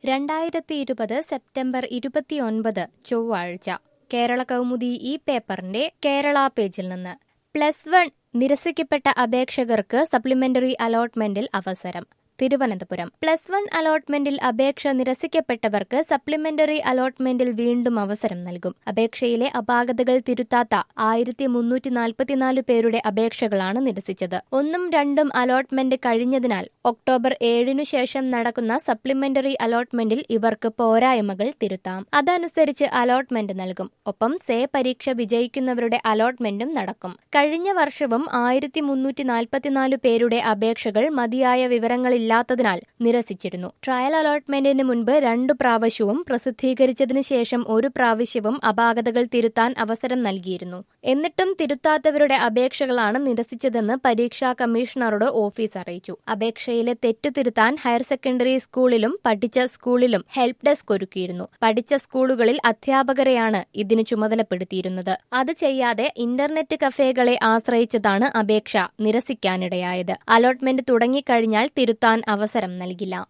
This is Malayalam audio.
രണ്ടായിരത്തി ഇരുപത് സെപ്റ്റംബർ ഇരുപത്തിയൊൻപത് ചൊവ്വാഴ്ച കേരള കൗമുദി ഈ പേപ്പറിന്റെ കേരള പേജിൽ നിന്ന് പ്ലസ് വൺ നിരസിക്കപ്പെട്ട അപേക്ഷകർക്ക് സപ്ലിമെന്ററി അലോട്ട്മെന്റിൽ അവസരം തിരുവനന്തപുരം പ്ലസ് വൺ അലോട്ട്മെന്റിൽ അപേക്ഷ നിരസിക്കപ്പെട്ടവർക്ക് സപ്ലിമെന്ററി അലോട്ട്മെന്റിൽ വീണ്ടും അവസരം നൽകും അപേക്ഷയിലെ അപാകതകൾ തിരുത്താത്ത ആയിരത്തി മുന്നൂറ്റി നാൽപ്പത്തിനാല് പേരുടെ അപേക്ഷകളാണ് നിരസിച്ചത് ഒന്നും രണ്ടും അലോട്ട്മെന്റ് കഴിഞ്ഞതിനാൽ ഒക്ടോബർ ഏഴിനു ശേഷം നടക്കുന്ന സപ്ലിമെന്ററി അലോട്ട്മെന്റിൽ ഇവർക്ക് പോരായ്മകൾ തിരുത്താം അതനുസരിച്ച് അലോട്ട്മെന്റ് നൽകും ഒപ്പം സേ പരീക്ഷ വിജയിക്കുന്നവരുടെ അലോട്ട്മെന്റും നടക്കും കഴിഞ്ഞ വർഷവും ആയിരത്തി മുന്നൂറ്റി നാൽപ്പത്തിനാല് പേരുടെ അപേക്ഷകൾ മതിയായ വിവരങ്ങളിൽ ഇല്ലാത്തതിനാൽ നിരസിച്ചിരുന്നു ട്രയൽ അലോട്ട്മെന്റിന് മുൻപ് രണ്ടു പ്രാവശ്യവും പ്രസിദ്ധീകരിച്ചതിനു ശേഷം ഒരു പ്രാവശ്യവും അപാകതകൾ തിരുത്താൻ അവസരം നൽകിയിരുന്നു എന്നിട്ടും തിരുത്താത്തവരുടെ അപേക്ഷകളാണ് നിരസിച്ചതെന്ന് പരീക്ഷാ കമ്മീഷണറുടെ ഓഫീസ് അറിയിച്ചു അപേക്ഷയിലെ തെറ്റു തിരുത്താൻ ഹയർ സെക്കൻഡറി സ്കൂളിലും പഠിച്ച സ്കൂളിലും ഹെൽപ്പ് ഡെസ്ക് ഒരുക്കിയിരുന്നു പഠിച്ച സ്കൂളുകളിൽ അധ്യാപകരെയാണ് ഇതിന് ചുമതലപ്പെടുത്തിയിരുന്നത് അത് ചെയ്യാതെ ഇന്റർനെറ്റ് കഫേകളെ ആശ്രയിച്ചതാണ് അപേക്ഷ നിരസിക്കാനിടയായത് അലോട്ട്മെന്റ് തുടങ്ങിക്കഴിഞ്ഞാൽ തിരുത്താൻ അവസരം നൽകില്ല